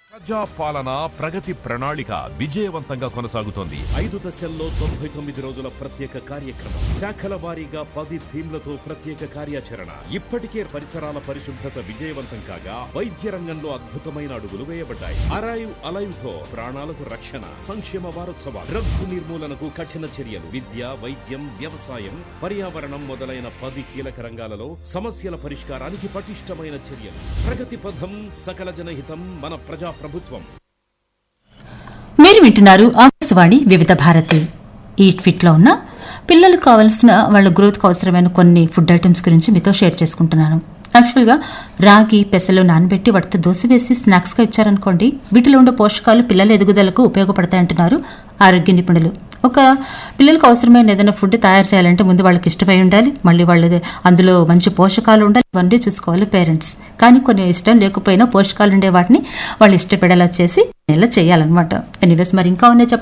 ప్రజా పాలన ప్రగతి ప్రణాళిక విజయవంతంగా కొనసాగుతోంది ఐదు దశల్లో తొంభై తొమ్మిది రోజుల ప్రత్యేక కార్యక్రమం శాఖల వారీగా పది థీమ్లతో ప్రత్యేక కార్యాచరణ ఇప్పటికే పరిసరాల పరిశుభ్రత విజయవంతం కాగా వైద్య రంగంలో అద్భుతమైన అడుగులు వేయబడ్డాయి అరైవ్ అలైవ్ తో ప్రాణాలకు రక్షణ సంక్షేమ వారోత్సవాలు డ్రగ్స్ నిర్మూలనకు కఠిన చర్యలు విద్య వైద్యం వ్యవసాయం పర్యావరణం మొదలైన పది కీలక రంగాలలో సమస్యల పరిష్కారానికి పటిష్టమైన చర్యలు ప్రగతి పథం సకల జనహితం మన ప్రజా ప్రభుత్వం మీరు వింటున్నారు ఆకాశవాణి వివిధ భారతి ఈ ట్వీట్లో ఉన్న పిల్లలకు కావలసిన వాళ్ళ గ్రోత్కి అవసరమైన కొన్ని ఫుడ్ ఐటమ్స్ గురించి మీతో షేర్ చేసుకుంటున్నాను యాక్చువల్గా రాగి పెసలు నానబెట్టి వాటితో దోశ వేసి స్నాక్స్గా ఇచ్చారనుకోండి వీటిలో ఉండే పోషకాలు పిల్లల ఎదుగుదలకు ఉపయోగపడతాయంటున్నారు ఆరోగ్య నిపుణులు ఒక పిల్లలకు అవసరమైన ఏదైనా ఫుడ్ తయారు చేయాలంటే ముందు వాళ్ళకి ఇష్టమై ఉండాలి మళ్ళీ వాళ్ళది అందులో మంచి పోషకాలు ఉండాలి ఇవన్నీ చూసుకోవాలి పేరెంట్స్ కానీ కొన్ని ఇష్టం లేకపోయినా పోషకాలు ఉండే వాటిని వాళ్ళు ఇష్టపడేలా చేసి ఇలా చేయాలన్నమాట ఎనీవేస్ మరి ఇంకా ఉన్నాయి చెప్పండి